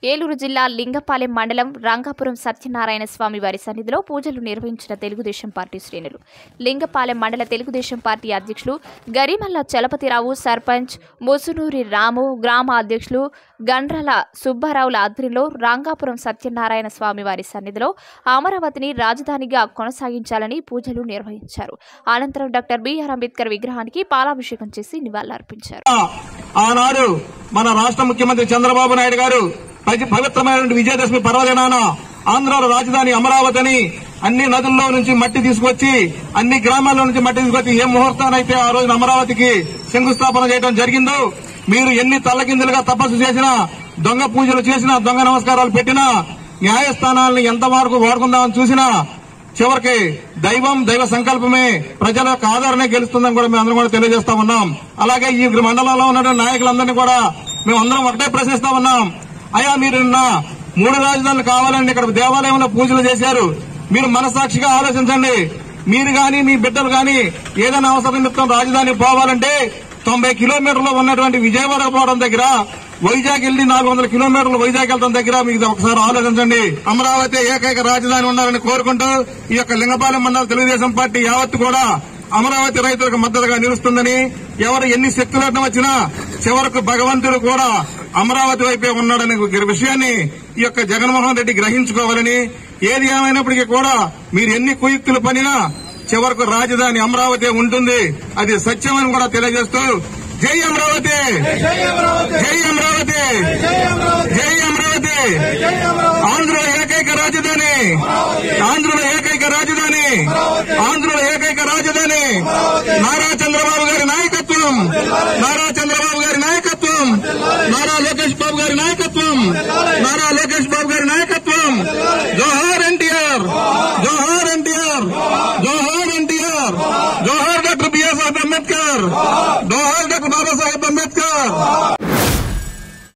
ఏలూరు జిల్లా లింగపాలెం మండలం రంగాపురం సత్యనారాయణ స్వామి వారి సన్నిధిలో పూజలు నిర్వహించిన తెలుగుదేశం పార్టీ శ్రేణులు లింగపాలెం మండల తెలుగుదేశం పార్టీ అధ్యక్షులు గరిమల్ల చలపతిరావు సర్పంచ్ ముసునూరి రాము గ్రామ అధ్యక్షులు గండ్రల సుబ్బారావుల ఆధ్వర్యంలో రంగాపురం సత్యనారాయణ స్వామి వారి సన్నిధిలో అమరావతిని రాజధానిగా కొనసాగించాలని పూజలు నిర్వహించారు అనంతరం డాక్టర్ బిఆర్ అంబేద్కర్ విగ్రహానికి పాలాభిషేకం చేసి నివాళులర్పించారు ఆనాడు మన రాష్ట్ర ముఖ్యమంత్రి చంద్రబాబు నాయుడు గారు పవి- పవిత్రమైనటువంటి విజయదశమి పర్వదినాన ఆంధ్రాలో రాజధాని అమరావతిని అన్ని నదుల్లో నుంచి మట్టి తీసుకొచ్చి అన్ని గ్రామాల్లో నుంచి మట్టి తీసుకొచ్చి ఏ ముహూర్తానైతే ఆ రోజున అమరావతికి శంకుస్థాపన చేయడం జరిగిందో మీరు ఎన్ని తల్లకిందులుగా తపస్సు చేసినా దొంగ పూజలు చేసినా దొంగ నమస్కారాలు పెట్టినా న్యాయస్థానాలను ఎంత వరకు వాడుకుందామని చూసినా చివరికి దైవం దైవ సంకల్పమే ప్రజల యొక్క ఆదరణే గెలుస్తుందని కూడా మేము అందరం కూడా తెలియజేస్తా ఉన్నాం అలాగే ఈ మండలంలో ఉన్న నాయకులందరినీ కూడా మేము అందరం ఒకటే ప్రశ్నిస్తా ఉన్నాం అయ్యా మీరు నిన్న మూడు రాజధానులు కావాలని ఇక్కడ దేవాలయంలో పూజలు చేశారు మీరు మనసాక్షిగా ఆలోచించండి మీరు గాని మీ బిడ్డలు గాని ఏదైనా అవసరం నిమిత్తం రాజధాని పోవాలంటే తొంభై కిలోమీటర్లు ఉన్నటువంటి విజయవాడ పోవడం దగ్గర వైజాగ్ వెళ్లి నాలుగు వందల కిలోమీటర్లు వైజాగ్ వెళ్తాం దగ్గర మీకు ఒకసారి ఆలోచించండి అమరావతి ఏకైక రాజధాని ఉండాలని కోరుకుంటూ ఈ యొక్క లింగపాలెం మండల తెలుగుదేశం పార్టీ యావత్తు కూడా అమరావతి రైతులకు మద్దతుగా నిలుస్తుందని ఎవరు ఎన్ని శక్తులు వచ్చినా చివరకు భగవంతుడు కూడా అమరావతి వైపే ఉన్నాడనే విషయాన్ని ఈ యొక్క జగన్మోహన్ రెడ్డి గ్రహించుకోవాలని ఏది ఏమైనప్పటికీ కూడా మీరు ఎన్ని కుయుక్తులు పనినా చివరకు రాజధాని అమరావతి ఉంటుంది అది సత్యమని కూడా తెలియజేస్తూ జై అమరావతి జై అమరావతి జై అమరావతి ఆంధ్రుల ఏకైక రాజధాని ఆంధ్రుల ఏకైక రాజధాని ఆంధ్రుల ఏకైక రాజధాని నారా చంద్రబాబు గారి నాయకత్వం నారా చంద్రబాబు గారి నాయకత్వం నారా లోకేష్ బాబు గారి నాయకత్వం నారా లోకేష్ బాబు గారి నాయకత్వం జోహార్ ఎన్టీఆర్ జోహార్ ఎన్టీఆర్ జోహార్ ఎన్టీఆర్ జోహార్ డాక్టర్ బిఎస్ అంబేద్కర్ జోహార్ డాక్టర్ బాబాసాహెబ్ అంబేద్కర్